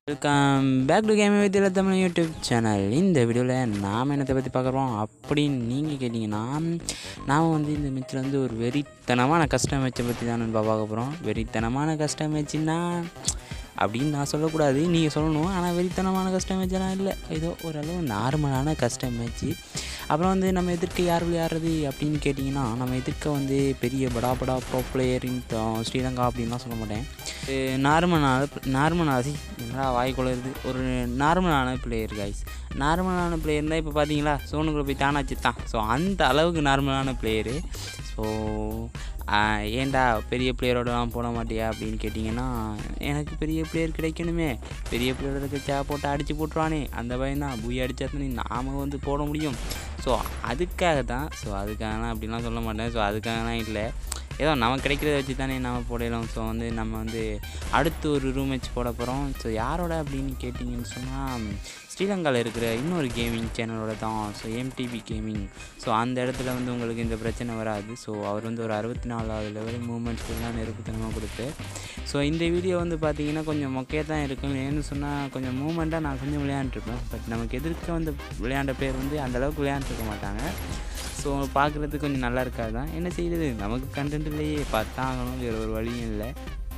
welcome back to game with Tamil YouTube channel இந்த வீடியோவில் நாம் என்னத்தை பற்றி பார்க்குறோம் அப்படின்னு நீங்கள் கேட்டிங்கன்னா நாம் வந்து இந்த மேட்ச்சில் வந்து ஒரு வெறித்தனமான கஸ்டம் மேட்சை பற்றி தான் நம்ம பார்க்க போகிறோம் வெறித்தனமான கஸ்டம் மேட்ச்னா அப்படின்னு நான் சொல்லக்கூடாது நீங்கள் சொல்லணும் ஆனால் வெறித்தனமான கஸ்டம் மேட்செல்லாம் இல்லை ஏதோ ஓரளவு நார்மலான கஸ்டம் மேட்ச்சு அப்புறம் வந்து நம்ம எதிர்க்க யார் விளையாடுறது அப்படின்னு கேட்டிங்கன்னா நம்ம எதிர்க்க வந்து பெரிய படா படா ப்ரோ பிளேயரின் ஸ்ரீலங்கா அப்படின்லாம் சொல்ல மாட்டேன் நார்மலான நார்மலாக என்னடா வாய் குளருது ஒரு நார்மலான பிளேயர் கைஸ் நார்மலான பிளேயர்னால் இப்போ பார்த்தீங்களா சோனுக்குள்ளே போய் தானாச்சு தான் ஸோ அந்த அளவுக்கு நார்மலான பிளேயரு ஸோ ஏன்டா பெரிய பிளேயரோடலாம் போட மாட்டியா அப்படின்னு கேட்டிங்கன்னா எனக்கு பெரிய பிளேயர் கிடைக்கணுமே பெரிய பிளேயரோட கச்சா போட்டு அடித்து போட்டுருவானே அந்த பயம் தான் பூய் அடித்தா நாம் வந்து போட முடியும் ஸோ அதுக்காக தான் ஸோ அதுக்காக அப்படிலாம் சொல்ல மாட்டேன் ஸோ அதுக்காகலாம் இல்லை ஏதோ நமக்கு கிடைக்கிறத வச்சு தானே நம்ம போடலாம் ஸோ வந்து நம்ம வந்து அடுத்து ஒரு ரூம் மேட்ச் போட போகிறோம் ஸோ யாரோட அப்படின்னு கேட்டிங்கன்னு சொன்னால் ஸ்ரீலங்காவில் இருக்கிற இன்னொரு கேமிங் சேனலோட தான் ஸோ எம்டிபி கேமிங் ஸோ அந்த இடத்துல வந்து உங்களுக்கு இந்த பிரச்சனை வராது ஸோ அவர் வந்து ஒரு அறுபத்தி நாலாவது லெவல் மூமெண்ட்ஸ்லாம் நெருப்புத்தனமாக கொடுத்து ஸோ இந்த வீடியோ வந்து பார்த்தீங்கன்னா கொஞ்சம் மொக்கையாக தான் இருக்கும் ஏன்னு சொன்னால் கொஞ்சம் மூமெண்ட்டாக நான் கொஞ்சம் விளையாண்டுருப்பேன் பட் நமக்கு எதிர்க்க வந்து விளையாண்ட பேர் வந்து அந்தளவுக்கு விளையாண்டுருக்க மாட்டாங்க ஸோ பார்க்குறதுக்கு கொஞ்சம் நல்லா இருக்காது தான் என்ன செய்யுது நமக்கு கண்டென்ட் இல்லையே பார்த்தா ஆகணும் வேறு ஒரு வழியும் இல்லை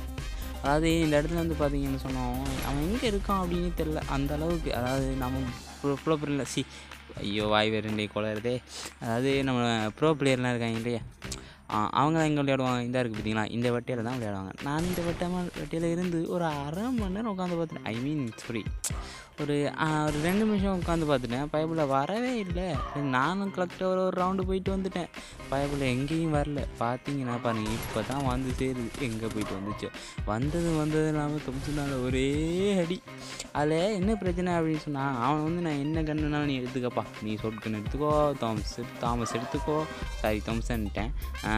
அதாவது இந்த இடத்துல வந்து பார்த்தீங்கன்னு சொன்னோம் அவன் எங்கே இருக்கான் அப்படின்னு தெரில அந்த அளவுக்கு அதாவது நம்ம ப்ரோ ப்ரோ பிளேயர் சி ஐயோ வாய் வேறுண்டே குளருதே அதாவது நம்ம ப்ரோ பிளேயர்லாம் இருக்காங்க இல்லையா அவங்க எங்கே விளையாடுவாங்க இந்த இருக்குது பார்த்தீங்களா இந்த வட்டியில் தான் விளையாடுவாங்க நான் இந்த வட்டமாக வட்டியில் இருந்து ஒரு அரை மணி நேரம் உட்காந்து பார்த்துட்டேன் ஐ மீன் சாரி ஒரு ஒரு ரெண்டு நிமிஷம் உட்காந்து பார்த்துட்டேன் பைபிள் வரவே இல்லை நானும் கரெக்டாக ஒரு ஒரு ரவுண்டு போயிட்டு வந்துட்டேன் பைபிள் எங்கேயும் வரல பார்த்தீங்கன்னா பாருங்கள் இப்போ தான் வந்து சேருது எங்கே போயிட்டு வந்துச்சு வந்தது வந்தது இல்லாமல் தொம்சுனால ஒரே அடி அதில் என்ன பிரச்சனை அப்படின்னு சொன்னால் அவன் வந்து நான் என்ன கண்ணுனாலும் நீ எடுத்துக்கப்பா நீ சொட்கன் எடுத்துக்கோ தாமஸ் தாமஸ் எடுத்துக்கோ சாரி தாமஸ்ன்ட்டேன்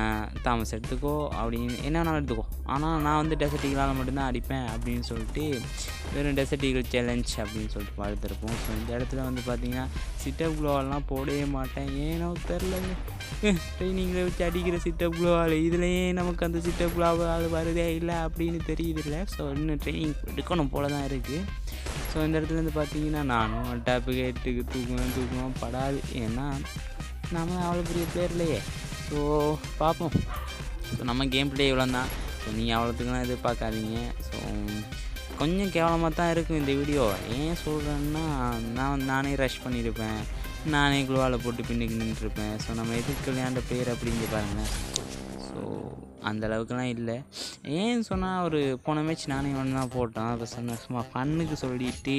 தாமஸ் எடுத்துக்கோ அப்படின்னு என்ன வேணாலும் எடுத்துக்கோ ஆனால் நான் வந்து டெசர்ட்டிகளால் மட்டும்தான் அடிப்பேன் அப்படின்னு சொல்லிட்டு வெறும் டெசர்ட்டிகள் சேலஞ்ச் அப்படின்னு சொல்லிட்டு பார்த்துருப்போம் ஸோ இந்த இடத்துல வந்து பார்த்தீங்கன்னா சிட்டப் க்ளோவெல்லாம் போடவே மாட்டேன் ஏனோ தெரிலங்க ட்ரைனிங்கில் வச்சு அடிக்கிற சிட்டப் க்ளோவால் இதுலேயே நமக்கு அந்த சிட்டப் க்ளோவால் வருதே இல்லை அப்படின்னு தெரியுதில்ல ஸோ இன்னும் ட்ரைனிங் எடுக்கணும் போல தான் இருக்குது ஸோ இந்த இடத்துல வந்து பார்த்தீங்கன்னா நானும் டாப்பு கேட்டுக்கு தூக்குவேன் தூக்குவேன் படாது ஏன்னா நம்ம அவ்வளோ பெரிய பிளேயர் இல்லையே ஸோ பார்ப்போம் ஸோ நம்ம கேம் பிளே இவ்வளோ தான் ஸோ நீங்கள் அவ்வளோத்துக்குலாம் எதிர்பார்க்காதீங்க ஸோ கொஞ்சம் கேவலமாக தான் இருக்கும் இந்த வீடியோ ஏன் சொல்கிறேன்னா நான் நானே ரஷ் பண்ணியிருப்பேன் நானே குழுவால் போட்டு பின்னுக்கு நின்றுருப்பேன் ஸோ நம்ம எதுக்கு விளையாண்ட பேர் அப்படிங்க பாருங்களேன் ஸோ அந்த அளவுக்குலாம் இல்லை ஏன்னு சொன்னால் ஒரு போன மேட்ச் நானே ஒன்று தான் போட்டோம் அப்போ சொன்ன சும்மா ஃபன்னுக்கு சொல்லிட்டு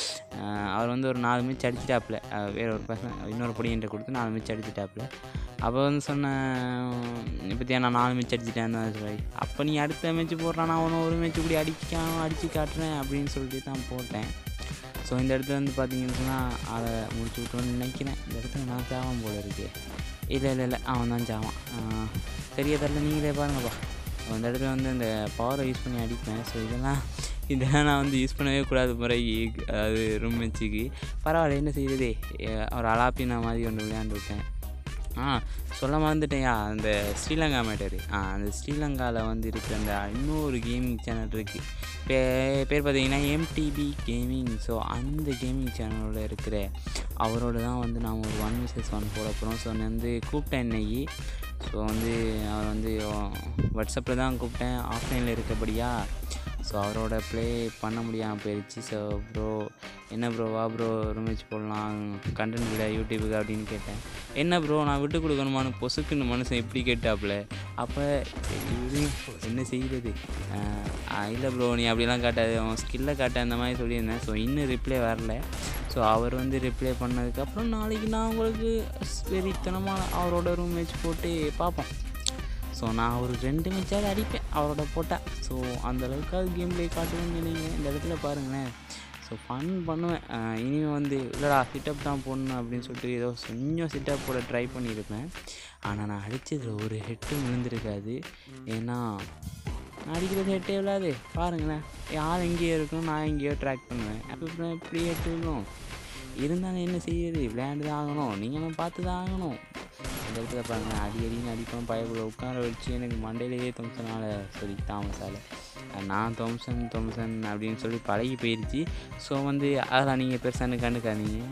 அவர் வந்து ஒரு நாலு மேட்ச் அடிச்சிட்டாப்புல வேற ஒரு பசங்க இன்னொரு பொடியன்ட்ட கொடுத்து நாலு மேட்ச் அடிச்சிட்டாப்புல அப்போ வந்து சொன்னேன் பற்றியா நான் நாலு மேட்ச் அடிச்சிட்டேன் தான் சொல்லி அப்போ நீ அடுத்த மேட்ச் போடுறான் நான் ஒன்று ஒரு மேட்ச் கூட அடிக்காம அடித்து காட்டுறேன் அப்படின்னு சொல்லிட்டு தான் போட்டேன் ஸோ இந்த இடத்துல வந்து பார்த்தீங்கன்னு சொன்னால் அதை முடிச்சு விட்டோன்னு நினைக்கிறேன் இந்த இடத்துல நான் சாவான் போல இருக்கு இல்லை இல்லை இல்லை அவன் தான் சாவான் சரியா தரல நீங்களே பாருங்கப்பா அந்த இடத்துல வந்து அந்த பவரை யூஸ் பண்ணி அடிப்பேன் ஸோ இதெல்லாம் இதெல்லாம் நான் வந்து யூஸ் பண்ணவே கூடாது முறைக்கு அதாவது ரூம் மேட்ச்சுக்கு பரவாயில்ல என்ன செய்யுறதே ஒரு அலாப்பினா மாதிரி ஒன்று விளையாண்டு விட்டேன் ஆ சொல்ல மறந்துட்டேயா அந்த ஸ்ரீலங்கா மேட்டரு ஆ அந்த ஸ்ரீலங்காவில் வந்து இருக்கிற அந்த இன்னொரு கேமிங் சேனல் இருக்குது பே பேர் பார்த்தீங்கன்னா எம்டிபி கேமிங் ஸோ அந்த கேமிங் சேனலோட இருக்கிற அவரோட தான் வந்து நான் ஒரு ஒன் விசஸ் ஒன் போட போகிறோம் ஸோ நான் வந்து கூப்பிட்டேன் இன்னைக்கு ஸோ வந்து அவர் வந்து வாட்ஸ்அப்பில் தான் கூப்பிட்டேன் ஆஃப்லைனில் இருக்கபடியா ஸோ அவரோட ப்ளே பண்ண முடியாமல் போயிடுச்சு ஸோ ப்ரோ என்ன ப்ரோ வா ப்ரோ ரூமேஜ் போடலாம் கண்டென்ட் இல்லை யூடியூபுக்கு அப்படின்னு கேட்டேன் என்ன ப்ரோ நான் விட்டு கொடுக்கணுமான்னு பொசுக்குன்னு மனுஷன் எப்படி கேட்டாப்புல அப்போ சரி என்ன செய்கிறது இல்லை ப்ரோ நீ அப்படிலாம் காட்டாது அவன் ஸ்கில்லை காட்ட அந்த மாதிரி சொல்லியிருந்தேன் ஸோ இன்னும் ரிப்ளை வரல ஸோ அவர் வந்து ரிப்ளை பண்ணதுக்கப்புறம் நாளைக்கு நான் உங்களுக்கு வெறித்தனமாக அவரோட ரூம் மேட்ச் போட்டு பார்ப்போம் ஸோ நான் ஒரு ரெண்டு மேட்சாவது அடிப்பேன் அவரோட போட்டால் ஸோ அந்தளவுக்காவது கேம் பிளே காட்டுவேன்னு நினைக்கிறேன் இந்த இடத்துல பாருங்களேன் ஸோ ஃபன் பண்ணுவேன் இனிமேல் வந்து இல்லைடா சிட்டப் தான் போடணும் அப்படின்னு சொல்லிட்டு ஏதோ கொஞ்சம் சிட்டப் போட ட்ரை பண்ணியிருப்பேன் ஆனால் நான் அடித்ததில் ஒரு ஹெட்டும் விழுந்திருக்காது ஏன்னா நான் அடிக்கிறது ஹெட்டே விழாது பாருங்களேன் யார் எங்கேயோ இருக்கணும் நான் எங்கேயோ ட்ராக் பண்ணுவேன் அப்போ இப்படி ஹெட்டு விழும் இருந்தாலும் என்ன செய்யுது விளையாண்டு தான் ஆகணும் நீங்களும் பார்த்து தான் ஆகணும் இந்த இடத்துல பாருங்கள் அடி அடின்னு அடிப்போம் பயப்பட உட்கார வச்சு எனக்கு மண்டையிலேயே தொங்கினால சொல்லி தாமஸால் நான் தோம்சன் தோம்சன் அப்படின்னு சொல்லி பழகி போயிடுச்சு ஸோ வந்து அதெல்லாம் நீங்கள் பெருசாக கண்டுக்காதீங்க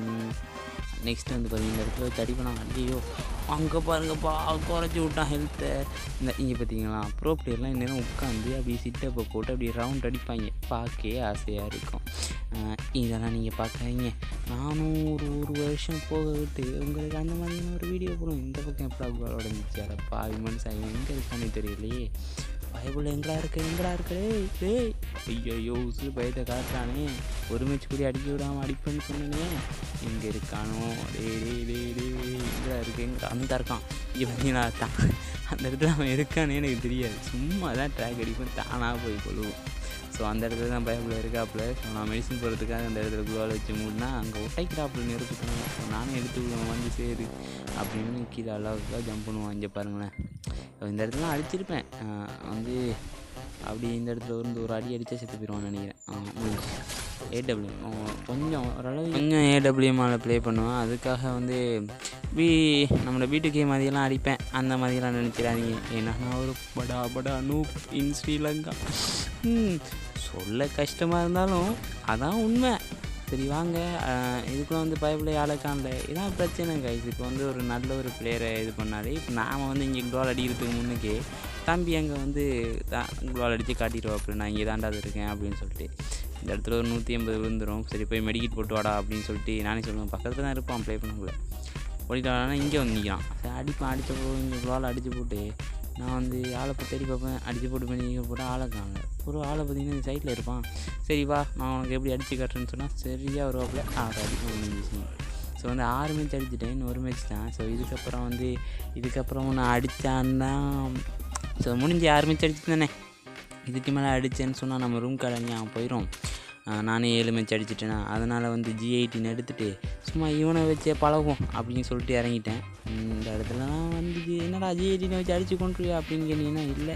நெக்ஸ்ட் வந்து பார்த்தீங்கன்னா இந்த இடத்துல வச்சு அடிப்பணம் ஐயோ அங்கே பாருங்கப்பா குறைச்சி விட்டான் ஹெல்த்தை இந்த இங்கே பார்த்தீங்களா ப்ரோ பிளேயர்லாம் இந்நேரம் உட்காந்து அப்படியே சிட்டப்பை போட்டு அப்படியே ரவுண்ட் அடிப்பாங்க பார்க்கவே ஆசையாக இருக்கும் ஆஹ் இதெல்லாம் நீங்கள் பார்க்காதீங்க நானும் ஒரு ஒரு வருஷம் போக விட்டு உங்களுக்கு அந்த மாதிரியான ஒரு வீடியோ போடும் இந்த பக்கம் எப்படா குவால் உடஞ்சிச்சு அட பாவி மனுஷன் எங்கே இருக்கானே தெரியலையே பயபுள்ள எங்கடா இருக்க எங்கடா இருக்க டேய் டேய் ஐயோ உசு பயத்தை காட்டுறானே ஒரு மேட்ச் கூட அடிக்க விடாமல் அடிப்பேன்னு சொன்னனே எங்கே இருக்கானோ டே டே டே டே எங்கடா இருக்கு எங்கடா அந்த இருக்கான் இவங்களா தான் அந்த இடத்துல அவன் இருக்கானே எனக்கு தெரியாது சும்மா தான் ட்ராக் அடிப்பேன் தானாக போய் கொள்ளுவோம் ஸோ அந்த இடத்துல தான் பயப்புல இருக்காப்புல ஸோ நான் மெடிசன் போகிறதுக்காக அந்த இடத்துல குளோவில் வச்சு மூடினா அங்கே ஒட்டைக்கிறாப்புல நெருப்பு தானே ஸோ நானும் எடுத்து விடுவேன் வந்து சேரு அப்படின்னு கீழே அளவுக்கு ஜம்ப் பண்ணுவான் இங்கே பாருங்களேன் இந்த இடத்துல அடிச்சிருப்பேன் ஆஹ் வந்து அப்படி இந்த இடத்துல இருந்து ஒரு அடி அடித்தா செத்து போயிடுவான்னு நினைக்கிறேன் ஏடபிள்யூ கொஞ்சம் ஓரளவு கொஞ்சம் ஏடபிள்யூமாவில் ப்ளே பண்ணுவேன் அதுக்காக வந்து பி நம்மளோட வீட்டு கேம் மாதிரியெல்லாம் அடிப்பேன் அந்த மாதிரிலாம் நினச்சிடாதீங்க ஏன்னா நான் ஒரு படா படா நூப் இன் ஸ்ரீலங்கா ம், சொல்ல கஷ்டமாக இருந்தாலும் அதான் உண்மை சரி வாங்க அஹ், இதுக்குள்ள வந்து பயப்பிள்ளை ஆளக்கான்ல இதான் பிரச்சனை கைஸ் இப்போ வந்து ஒரு நல்ல ஒரு பிளேயரை இது பண்ணாலே இப்போ நாம் வந்து இங்கே கோல் அடிக்கிறதுக்கு முன்னுக்கே தம்பி அங்கே வந்து தான் கோல் அடித்து காட்டிடுவாப்புல நான் இங்கே தாண்டா இருக்கேன் அப்படின்னு சொல்லிட்டு இந்த இடத்துல ஒரு நூற்றி ஐம்பது விழுந்துரும் சரி போய் மெடிக்கெட் போட்டு வாடா அப்படின்னு சொல்லிட்டு நானே சொல்லுவேன் பக்கத்தில் தான் இருப்பான் ப்ளே பண்ணக்குள்ள ஓடிட்டு வரானா இங்கே வந்து நிற்கிறான் சரி அடிப்பேன் அடித்த போது இங்கே கோல் அடித்து போட்டு நான் வந்து ஆளை போய் தேடி பார்ப்பேன் அடித்து போட்டு பண்ணி போட்டு ஆளை காணல ஒரு ஆளை பார்த்தீங்கன்னா சைட்டில் இருப்பான் சரி வா நான் உனக்கு எப்படி அடித்து காட்டுறேன்னு சொன்னால் சரியாக வருவாப்புல ஆறு அடிக்க முடிஞ்சிச்சு ஸோ வந்து ஆறு மேட்ச் அடிச்சிட்டேன் இன்னும் ஒரு மேட்ச் தான் ஸோ இதுக்கப்புறம் வந்து இதுக்கப்புறம் நான் அடித்தான்னா ஸோ முடிஞ்சு ஆறு மேட்ச் அடிச்சு தானே இதுக்கு மேலே அடித்தேன்னு சொன்னால் நம்ம ரூம் கடை அவன் போயிடும் ஆஹ் நானே ஏழு மேட்ச் அடிச்சிட்டேனா அதனால் வந்து ஜி எயிட்டின் எடுத்துகிட்டு சும்மா இவனை வச்சே பழகும் அப்படின்னு சொல்லிட்டு இறங்கிட்டேன் உம் இந்த இடத்துலலாம் வந்து இது என்னடா ஜி எயிட்டினை வச்சு அடித்து கொண்டுருவியா அப்படின்னு கேட்டிங்கன்னா இல்லை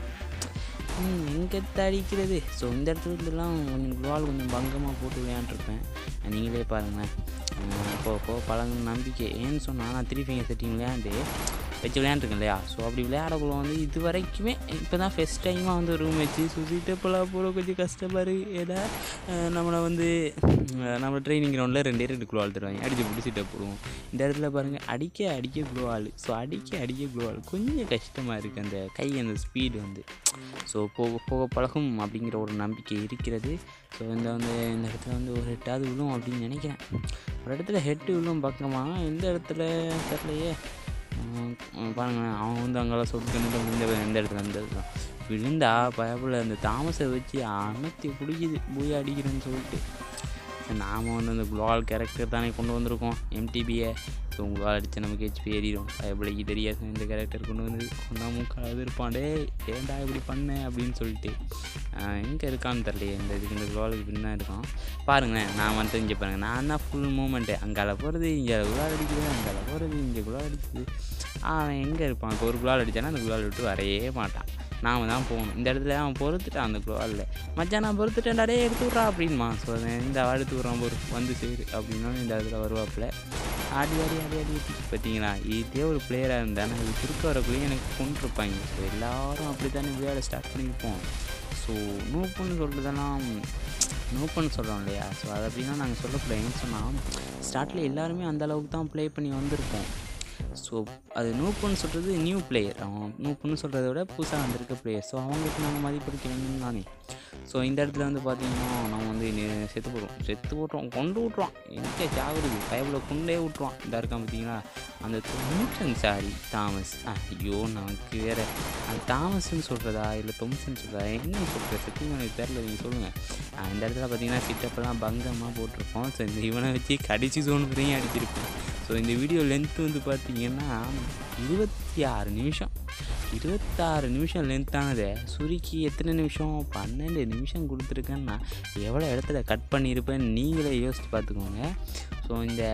ம் எங்கே அடிக்கிறது ஸோ இந்த இடத்துல இருந்துலாம் கொஞ்சம் குவால் கொஞ்சம் பங்கமாக போட்டு விளையாண்டுருப்பேன் நீங்களே பாருங்களேன் இப்போ இப்போ பழகுன நம்பிக்கை ஏன்னு சொன்னால் நான் த்ரீ ஃபிங்கர் செட்டிங் விளையாண்டு வச்சு விளையாண்டுருக்கேன் இல்லையா ஸோ அப்படி விளையாடக்குள்ள வந்து இது வரைக்குமே இப்போ தான் ஃபஸ்ட் டைமாக வந்து ரூம் வச்சு சுற்றிட்டு இப்போலாம் போட கொஞ்சம் கஷ்டப்பாரு ஏன்னா அஹ், நம்மளை வந்து அஹ், நம்ம ட்ரைனிங் கிரவுண்டில் ரெண்டே ரெண்டு குளோ ஆள் தருவாங்க அடித்து பிடிச்சிட்டு போடுவோம் இந்த இடத்துல பாருங்கள் அடிக்க அடிக்க குளோ ஆள் ஸோ அடிக்க அடிக்க குளோ ஆள் கொஞ்சம் கஷ்டமாக இருக்குது அந்த கை அந்த ஸ்பீடு வந்து ஸோ போக போக பழகும் அப்படிங்கிற ஒரு நம்பிக்கை இருக்கிறது ஸோ இந்த வந்து இந்த இடத்துல வந்து ஒரு ஹெட்டாவது விழும் அப்படின்னு நினைக்கிறேன் ஒரு இடத்துல ஹெட்டு விழும் பக்கமா எந்த இடத்துல தெரியலையே உம், உம், பாருங்களேன் அவன் வந்து அங்கெல்லாம் சொட்டு இந்த இந்த இடத்துல இந்த இடத்துல விழுந்தா பயப்புல அந்த தாமஸை வச்சு அமர்த்தி பிடிக்குது பூயா அடிக்கிறேன்னு சொல்லிட்டு சரி, நாம வந்து அந்த குளோவால் கேரக்டர் தானே கொண்டு வந்திருக்கோம் எம்டிபியை ஸோ குளோவால் அடித்து நமக்கு ஹெச்பி ஏறிடும் பயப்பிள்ளைக்கு தெரியாது இந்த கேரக்டர் கொண்டு வந்து கொண்டா மூக்காவது இருப்பான் டே ஏன்டா இப்படி பண்ண அப்படின்னு சொல்லிட்டு எங்கே இருக்கான்னு தெரியலையே இந்த இதுக்கு இந்த குளோவாலுக்கு பின்னா இருக்கான் பாருங்களேன் நான் வந்து இங்கே பாருங்கள் நான் தான் ஃபுல் மூமெண்ட்டு அங்கால போகிறது இங்கே குளால் அடிக்குது அங்கால போகிறது இங்கே குளால் அடிக்குது அவன் எங்கே இருப்பான் இப்போ ஒரு குளால் அடித்தானா அந்த குளால் விட்டு வரையே மாட்டான் நாம தான் போகணும் இந்த இடத்துல அவன் பொறுத்துட்டான் அந்த குளோவில் மச்சான் நான் பொறுத்துட்டேன்டா டே எடுத்து விட்றா அப்படின்மா ஸோ இந்த எடுத்து விட்றான் பொறு வந்து சேரு அப்படின்னா இந்த இடத்துல வருவாப்புல ஆடி ஆடி ஆடி ஆடி பார்த்தீங்களா இதே ஒரு பிளேயராக இருந்தால் நான் இது குறுக்க வரக்குள்ளேயே எனக்கு கொண்டிருப்பாங்க ஸோ எல்லாரும் அப்படி தானே விளையாட ஸ்டார்ட் பண்ணியிருப்போம் ஸோ நூப்புன்னு சொல்கிறதெல்லாம் நூப்புன்னு சொல்கிறோம் இல்லையா ஸோ அது அப்படின்னா நாங்கள் சொல்லக்கூடாதுன்னு சொன்னால் ஸ்டார்ட்டில் எல்லாருமே அந்த அளவுக்கு தான் ப்ளே பண்ணி வந்திருப்போம் ஸோ அது நூப்புன்னு சொல்கிறது நியூ பிளேயர் அவன் நூப்புன்னு சொல்கிறத விட புதுசாக வந்திருக்க பிளேயர் ஸோ அவங்களுக்கு நாங்கள் மதிப்பளிக்கணும்னு நானே ஸோ இந்த இடத்துல வந்து பார்த்தீங்கன்னா நம்ம வந்து நெ- செத்து போடுறோம் செத்து போட்டுருவோம் கொண்டு விட்ருவான் எங்கே சாகுறது பயவில் கொண்டே விட்ருவான் இந்த இருக்கான் பார்த்தீங்களா அந்த தொம்சன் சாரி தாமஸ் ஆ, ஐயோ நமக்கு வேறு அந்த தாமஸ்ன்னு சொல்கிறதா இல்லை தொம்சன் சொல்கிறதா என்ன சொல்கிற சத்தியமாக எனக்கு தெரில நீங்கள் சொல்லுங்கள் இந்த இடத்துல பார்த்தீங்கன்னா சிட்டப்பெல்லாம் பங்கமாக போட்டிருப்போம் ஸோ இந்த இவனை வச்சு கடிச்சு ஜோன் வரையும் அடிச்சிருப்போம் ஸோ இந்த வீடியோ லென்த் வந்து பார்த்தீங்கன்னா இருபத்தி ஆறு நிமிஷம் இருபத்தாறு நிமிஷம் லென்த்தானதை சுருக்கி எத்தனை நிமிஷம் பன்னெண்டு நிமிஷம் கொடுத்துருக்கேன்னா எவ்வளோ இடத்துல கட் பண்ணியிருப்பேன்னு நீங்களே யோசித்து பார்த்துக்கோங்க ஸோ இந்த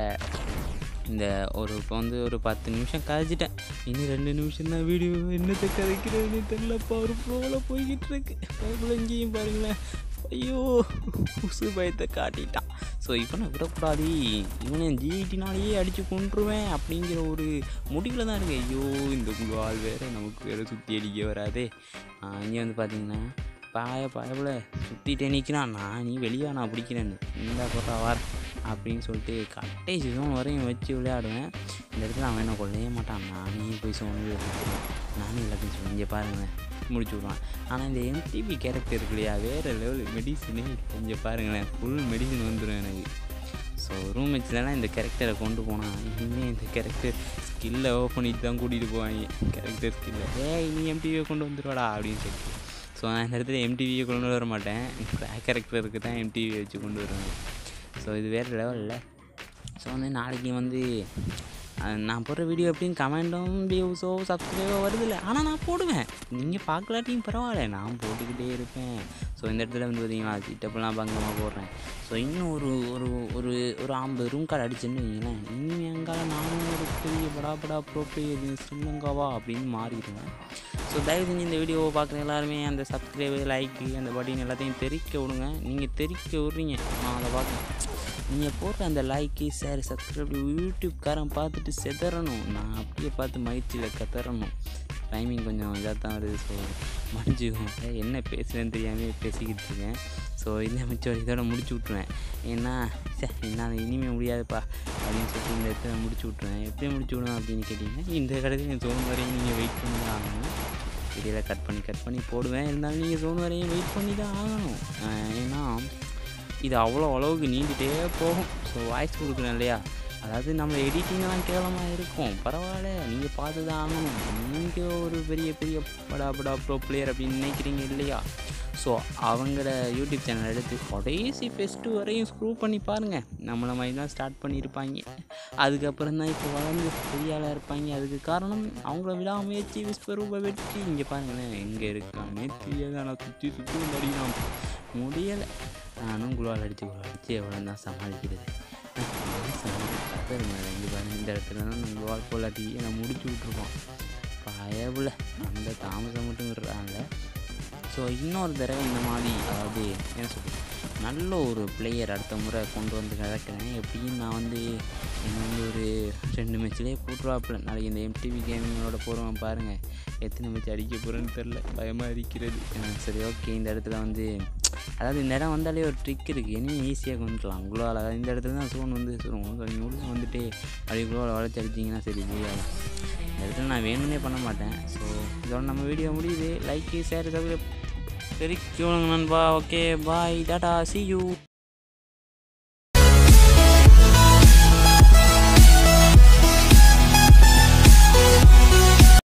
இந்த ஒரு இப்போ வந்து ஒரு பத்து நிமிஷம் கதைச்சிட்டேன் இன்னும் ரெண்டு நிமிஷம் தான் வீடியோ என்னத்தை கதைக்கிறதுன்னு தெரியலப்பா ஒரு ப்ரோவில் போய்கிட்டு இருக்கு அதுக்குள்ள இங்கேயும் பாருங்களேன் ஐயோ உசு பயத்தை காட்டிட்டான் ஸோ இவனை விடக்கூடாது இவனை ஜிடினாலேயே அடித்து கொண்டுருவேன் அப்படிங்கிற ஒரு முடிவில் தான் இருக்கு ஐயோ இந்த குழுவால் வேறு நமக்கு வேறு சுற்றி அடிக்க வராதே இங்கே வந்து பார்த்தீங்கன்னா பாய பயவில் சுற்றிட்டே நிற்கிறான் நான் நீ வெளியே நான் பிடிக்கிறேன்னு இந்த போட்டா வார் அப்படின்னு சொல்லிட்டு கடைசி ஜோன் வரையும் வச்சு விளையாடுவேன் இந்த இடத்துல அவன் என்ன கொள்ளையே மாட்டான் நானே போய் சோனு நானே எல்லாத்தையும் சொல்லி இங்கே பாருங்களேன் முடிச்சு விடுவான் ஆனால் இந்த எம்டிபி கேரக்டர் இருக்கு இல்லையா வேறு லெவல் மெடிசனே இங்கே பாருங்களேன் ஃபுல் மெடிசன் வந்துடும் எனக்கு ஸோ ரூம் மேட்ச்லலாம் இந்த கேரக்டரை கொண்டு போனால் இனிமேல் இந்த கேரக்டர் ஸ்கில்லை ஓ பண்ணிட்டு தான் கூட்டிகிட்டு போவாங்க கேரக்டர் ஸ்கில்லை ஏய் நீ எம்டிவியை கொண்டு வந்துடுவாடா அப்படின்னு சொல்லிட்டு ஸோ நான் இந்த இடத்துல எம்டிவியை கொண்டு வர மாட்டேன் கிராக் கேரக்டருக்கு தான் எம்டிவியை வச்சு கொண்டு வருவேன் ஸோ இது வேறு லெவலில் ஸோ வந்து நாளைக்கு வந்து அஹ், நான் போடுற வீடியோ எப்படியும் கமெண்டும் வியூஸோ சப்ஸ்கிரைபோ வருதில்ல ஆனால் நான் போடுவேன் நீங்கள் பார்க்கலாட்டியும் பரவாயில்ல நான் போட்டுக்கிட்டே இருப்பேன் ஸோ இந்த இடத்துல வந்து பார்த்தீங்களா சிட்டப்பெல்லாம் பங்கமாக போடுறேன் ஸோ இன்னும் ஒரு ஒரு ஒரு ஒரு ஐம்பது ரூம் கார்டு அடிச்சுன்னு வைங்களேன் இன்னும் எங்கால நானும் ஒரு பெரிய படா படா ப்ரோ பிளேயர் ஸ்ரீலங்காவா அப்படின்னு மாறிடுவேன் ஸோ தயவு செஞ்சு இந்த வீடியோவை பார்க்குற எல்லாருமே அந்த சப்ஸ்கிரைபு லைக்கு அந்த பட்டின் எல்லாத்தையும் தெரிக்க விடுங்க நீங்கள் தெரிக்க விட்றீங்க நான் அதை பார்க்குறேன் நீங்கள் போடுற அந்த லைக்கு ஷேர் சப்ஸ்கிரைப் யூடியூப்காரன் பார்த்துட்டு செதறணும் நான் அப்படியே பார்த்து மகிழ்ச்சியில் கத்தறணும் டைமிங் கொஞ்சம் இதாக தான் வருது ஸோ மன்னிச்சுக்கோங்க என்ன பேசுகிறேன்னு தெரியாமல் பேசிக்கிட்டு இருக்கேன் ஸோ இந்த மிச்சம் இதோட முடிச்சு விட்ருவேன் ஏன்னா சே என்ன இனிமேல் முடியாதுப்பா அப்படின்னு சொல்லிட்டு இந்த இடத்துல முடிச்சு விட்ருவேன் எப்படி முடிச்சு விடுவேன் அப்படின்னு கேட்டிங்கன்னா இந்த கடையில் ஜோன் வரையும் நீங்கள் வெயிட் பண்ணி தான் ஆகணும் இடையில கட் பண்ணி கட் பண்ணி போடுவேன் இருந்தாலும் நீங்கள் ஜோன் வரையும் வெயிட் பண்ணி தான் ஆகணும் ஆஹ் ஏன்னா இது அவ்வளோ அளவுக்கு நீண்டுகிட்டே போகும் ஸோ வாய்ஸ் கொடுக்குறேன் இல்லையா அதாவது நம்ம எடிட்டிங்லாம் கேவலமாக இருக்கும் பரவாயில்ல நீங்கள் பார்த்து தான் ஆகணும் நீங்கள் ஒரு பெரிய பெரிய படா படா ப்ரோ பிளேயர் அப்படின்னு நினைக்கிறீங்க இல்லையா ஸோ அவங்களோட யூடியூப் சேனல் எடுத்து கடைசி ஃபெஸ்ட்டு வரையும் ஸ்க்ரூ பண்ணி பாருங்கள் நம்மளை மாதிரி தான் ஸ்டார்ட் பண்ணியிருப்பாங்க அதுக்கப்புறம் தான் இப்போ வளர்ந்து பெரிய ஆளாக இருப்பாங்க அதுக்கு காரணம் அவங்கள விடாமுயற்சி விஸ்வரூப வெற்றி இங்கே பாருங்களேன் எங்கே இருக்கானே தெரியாது ஆனால் சுற்றி சுற்றி வந்து அடிக்கிறான் முடியலை நானும் குழுவால் அடித்து குழுவால் அடித்து எவ்வளோ தான் சமாளிக்கிறது சமாளிக்க இங்கே பாருங்க இந்த இடத்துல தான் நம்ம குழுவால் போலாட்டி நான் முடிச்சு விட்ருக்கோம் பயபுல அந்த தாமசம் மட்டும் விடுறாங்க ஸோ இன்னொரு தடவை இந்த மாதிரி அதாவது என்ன சொல்கிறது நல்ல ஒரு பிளேயர் அடுத்த முறை கொண்டு வந்து கிடக்கிறேன் எப்படியும் நான் வந்து என்ன வந்து ஒரு ரெண்டு மேட்ச்லேயே போட்டுருவாப்பில் நாளைக்கு இந்த எம்டிவி கேமிங்களோட போடுவேன் பாருங்கள் எத்தனை மேட்ச் அடிக்க போகிறேன்னு தெரில பயமாக இருக்கிறது அஹ் சரி ஓகே இந்த இடத்துல வந்து அதாவது இந்த இடம் வந்தாலே ஒரு ட்ரிக் இருக்குது இனியும் ஈஸியாக கொண்டுலாம் குளோவில் அதாவது இந்த இடத்துல தான் சோன் வந்து சொல்லுவோம் ஸோ நீங்கள் உள்ள வந்துட்டு அப்படி குளோவில் வளர்ச்சி அடிச்சிங்கன்னா சரி முடியாது இந்த இடத்துல நான் வேணும்னே பண்ண மாட்டேன் ஸோ இதோட நம்ம வீடியோ முடியுது லைக்கு ஷேர் சப்ஸ்கிரைப் சரி நண்பா okay bye tata see you